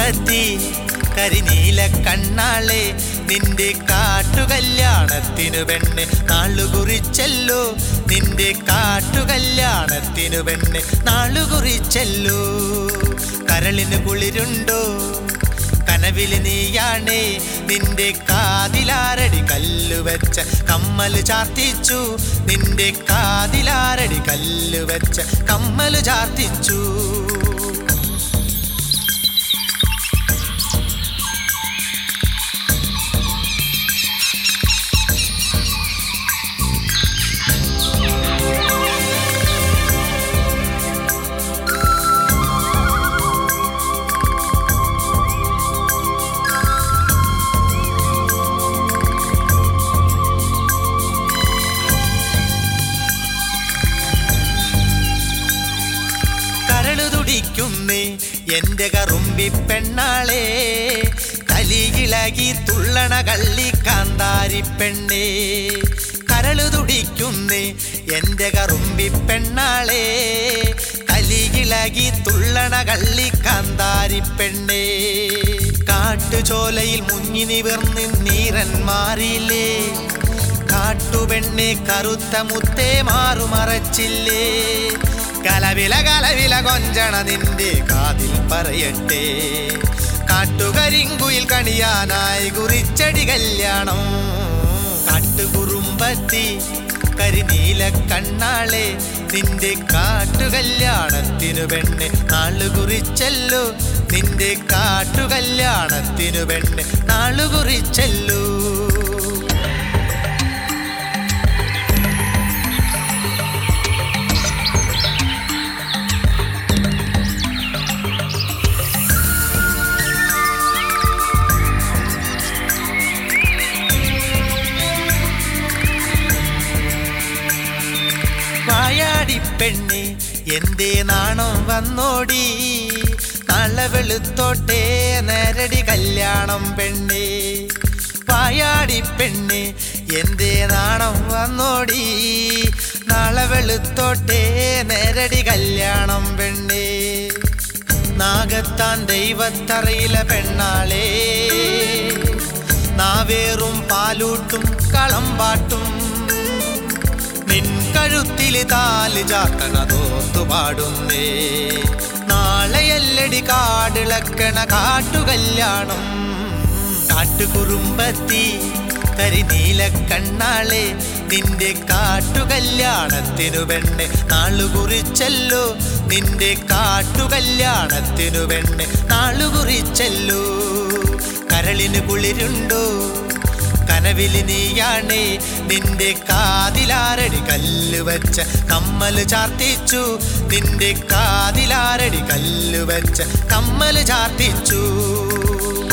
കാട്ടുകുറുമ്പത്തി കരിനീല കണ്ണാളെ നിന്റെ കാട്ടുകല്യാണത്തിനു പെണ്ണ് നാളുകുറിച്ചല്ലോ നിന്റെ കാട്ടുകല്യാണത്തിനു പെണ്ണ് നാളുകുറിച്ചല്ലോ കരളിന് കുളിരുണ്ടോ കനവില് നീയാണേ നിന്റെ കാതിലാരടി കല്ലു വെച്ച കമ്മല് ചാർത്തിച്ചു നിന്റെ കാതിലാരടി കല്ലു വെച്ച കമ്മല് ചാർത്തിച്ചു കരളു തുടിക്കുന്നേ എന്റെ കറുമ്പി പെണ്ണാളെ കലിയിളകി തുള്ളണ കള്ളി കാന്താരി പെണ്ണേ കരളു തുടിക്കുന്നേ എന്റെ കറുമ്പി പെണ്ണാളെ കലിയിളകി തുള്ളണ കള്ളി കാന്താരി പെണ്ണേ കാട്ടുചോലയിൽ മുങ്ങി നിവർന്ന് നീരന്മാരില്ലേ കാട്ടുപെണ്ണെ കറുത്ത മുത്തേ മാറുമറച്ചില്ലേ കലവില കലവില കൊഞ്ചണ നിന്റെ കാതിൽ പറയട്ടെ കാട്ടുകരിങ്കുയിൽ കണിയാനായി കുറിച്ചടി കല്യാണം കാട്ടുകുറുമ്പത്തി കരിനീല കണ്ണാളെ നിന്റെ കാട്ടുകല്യാണത്തിനു പെണ്ണ് നാളു കുറിച്ചല്ലോ നിന്റെ കാട്ടുകല്യാണത്തിനു പെണ്ണ് നാളു കുറിച്ചല്ലോ വായാടി പെണ്ണെ എന്തേ നാണം വന്നോടി നാളെ വെളുത്തോട്ടെ നേരടി കല്യാണം പെണ്ണെ വായാടി പെണ്ണെ എന്തേ നാണം വന്നോടി നാളെ വെളുത്തോട്ടെ നേരടി കല്യാണം പെണ്ണെ നാഗത്താൻ ദൈവത്തറയിലെ പെണ്ണാളേ നാവേറും പാലൂട്ടും കളമ്പാട്ടും നിൻ കഴുത്തില് താല് ചാക്കണതോർത്തു പാടുന്നേ നാളെയല്ലടി കാടിളക്കണ കാട്ടുകല്യാണം കാട്ടുകുറുമ്പത്തി കരിനീല കണ്ണാളെ നിന്റെ കാട്ടുകല്യാണത്തിനു പെണ്ണ് നാളു കുറിച്ചല്ലോ നിന്റെ കാട്ടുകല്യാണത്തിനു പെണ്ണ് നാളു കുറിച്ചല്ലോ കരളിന് കുളിരുണ്ടോ കനവില് നീയാണേ നിന്റെ കാതിലാരടി കല്ല് വെച്ച കമ്മല് ചാർത്തിച്ചു നിന്റെ കാതിലാരടി കല്ല് വെച്ച കമ്മല് ചാർത്തിച്ചു